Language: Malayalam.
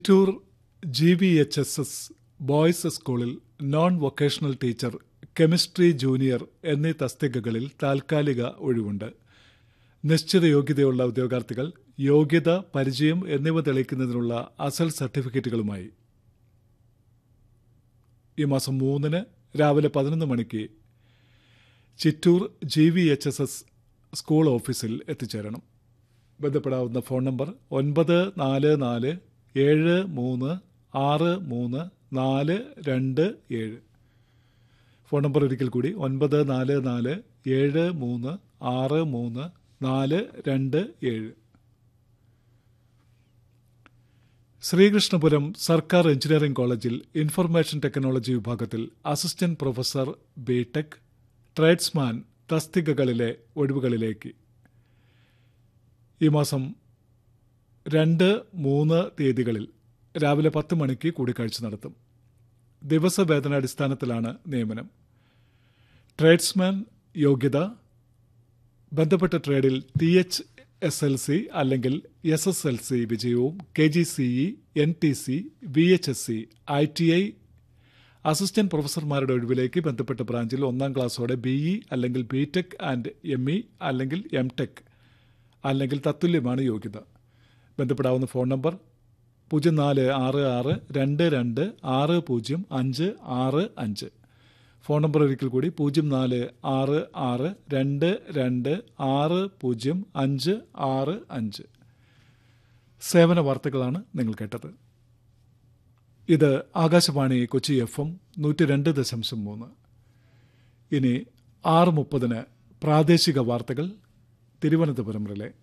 Chittur G V H S S boys സ്കൂളിൽ non vocational teacher chemistry junior എന്നീ തസ്തികകളിൽ താൽക്കാലിക ഒഴിവുണ്ട് നിശ്ചിത യോഗ്യതയുള്ള ഉദ്യോഗാർത്ഥികൾ യോഗ്യത പരിചയം എന്നിവ തെളിയിക്കുന്നതിനുള്ള അസൽ സർട്ടിഫിക്കറ്റുകളുമായി ഈ മാസം മൂന്നിന് രാവിലെ പതിനൊന്ന് മണിക്ക് Chittur G V H S S school ഓഫീസിൽ എത്തിച്ചേരണം ബന്ധപ്പെടാവുന്ന ഫോൺ നമ്പർ ഒൻപത് നാല് നാല് ഏഴ് മൂന്ന് ആറ് മൂന്ന് നാല് രണ്ട് ഏഴ് ഫോൺ നമ്പർ ഒരിക്കൽ കൂടി ഒൻപത് നാല് നാല് ഏഴ് മൂന്ന് ആറ് മൂന്ന് നാല് രണ്ട് ഏഴ് ശ്രീകൃഷ്ണപുരം സർക്കാർ എഞ്ചിനീയറിംഗ് കോളേജിൽ ഇൻഫർമേഷൻ ടെക്നോളജി വിഭാഗത്തിൽ assistant professor B tech tradesman തസ്തികകളിലെ ഒഴിവുകളിലേക്ക് ഈ മാസം രണ്ട് മൂന്ന് തീയതികളിൽ രാവിലെ പത്ത് മണിക്ക് കൂടിക്കാഴ്ച നടത്തും ദിവസവേതനാടിസ്ഥാനത്തിലാണ് നിയമനം ട്രേഡ്സ്മാൻ യോഗ്യത ബന്ധപ്പെട്ട ട്രേഡിൽ T H S L C അല്ലെങ്കിൽ എസ് എസ് എൽ സി വിജയവും K G C E N T C V H S C I T I assistant പ്രൊഫസർമാരുടെ ഒഴിവിലേക്ക് ബന്ധപ്പെട്ട ബ്രാഞ്ചിൽ ഒന്നാം ക്ലാസ്സോടെ ബി ഇ അല്ലെങ്കിൽ B tech and M E അല്ലെങ്കിൽ എം ടെക് അല്ലെങ്കിൽ തത്തുല്യമാണ് യോഗ്യത ബന്ധപ്പെടാവുന്ന ഫോൺ നമ്പർ പൂജ്യം നാല് ആറ് ആറ് രണ്ട് രണ്ട് ആറ് പൂജ്യം അഞ്ച് ആറ് അഞ്ച് ഫോൺ നമ്പർ ഒരിക്കൽ കൂടി പൂജ്യം നാല് ആറ് ആറ് രണ്ട് രണ്ട് ആറ് പൂജ്യം അഞ്ച് ആറ് അഞ്ച് സേവന വാർത്തകളാണ് നിങ്ങൾ കേട്ടത് ഇത് ആകാശവാണി കൊച്ചി എഫ് എം നൂറ്റി രണ്ട് ദശാംശം മൂന്ന് ഇനി ആറ് മുപ്പതിന് പ്രാദേശിക വാർത്തകൾ തിരുവനന്തപുരം റിലേ